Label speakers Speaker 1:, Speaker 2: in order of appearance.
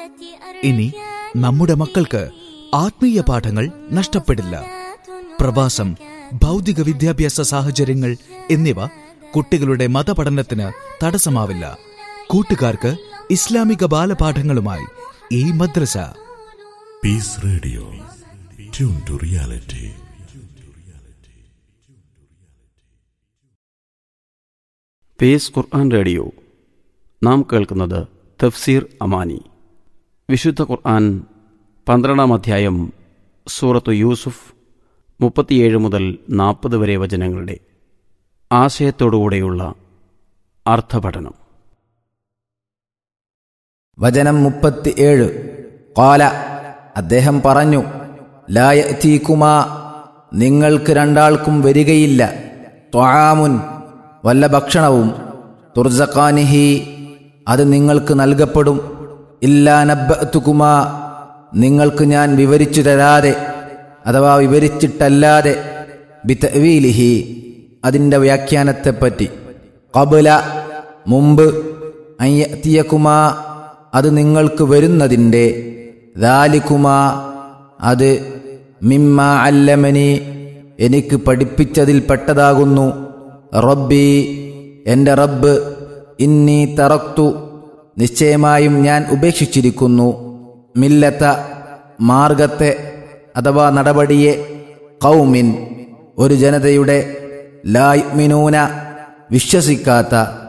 Speaker 1: ഇനി നമ്മുടെ മക്കൾക്ക് ആത്മീയ പാഠങ്ങൾ നഷ്ടപ്പെടില്ല പ്രവാസം ഭൗതിക വിദ്യാഭ്യാസ സാഹചര്യങ്ങൾ എന്നിവ കുട്ടികളുടെ മതപഠനത്തിന് തടസ്സമാവില്ല കൂട്ടുകാർക്ക് ഇസ്ലാമിക ബാലപാഠങ്ങളുമായി ഈ മദ്രസ
Speaker 2: peace radio tune to reality
Speaker 3: peace Quran radio നാം കേൾക്കുന്നത് തഫ്സീർ അമാനി വിശുദ്ധ ഖുർആൻ പന്ത്രണ്ടാം അധ്യായം സൂറത്തു യൂസുഫ് മുപ്പത്തിയേഴ് മുതൽ നാൽപ്പത് വരെ വചനങ്ങളുടെ ആശയത്തോടുകൂടെയുള്ള അർത്ഥപഠനം
Speaker 4: വചനം മുപ്പത്തി ഏഴ് കാല അദ്ദേഹം പറഞ്ഞു ലായത്തീക്കുമാ നിങ്ങൾക്ക് രണ്ടാൾക്കും വരികയില്ല ത്വാമുൻ വല്ല ഭക്ഷണവും തുർസഖാനിഹി അത് നിങ്ങൾക്ക് നൽകപ്പെടും ഇല്ലാ നബ്ബത്തുകുമാ നിങ്ങൾക്ക് ഞാൻ വിവരിച്ചു തരാതെ അഥവാ വിവരിച്ചിട്ടല്ലാതെ ബിതവീലിഹി അതിൻ്റെ വ്യാഖ്യാനത്തെപ്പറ്റി കബുല മുമ്പ് അയ്യത്തിയക്കുമാ അത് നിങ്ങൾക്ക് വരുന്നതിൻ്റെ ദാലിക്കുമാ അത് മിമ്മ അല്ലമനി എനിക്ക് പഠിപ്പിച്ചതിൽ പെട്ടതാകുന്നു റബ്ബി എൻ്റെ റബ്ബ് ഇന്നി തറക്തു നിശ്ചയമായും ഞാൻ ഉപേക്ഷിച്ചിരിക്കുന്നു മില്ലത്ത മാർഗത്തെ അഥവാ നടപടിയെ കൗമിൻ ഒരു ജനതയുടെ ലായ്മിനൂന വിശ്വസിക്കാത്ത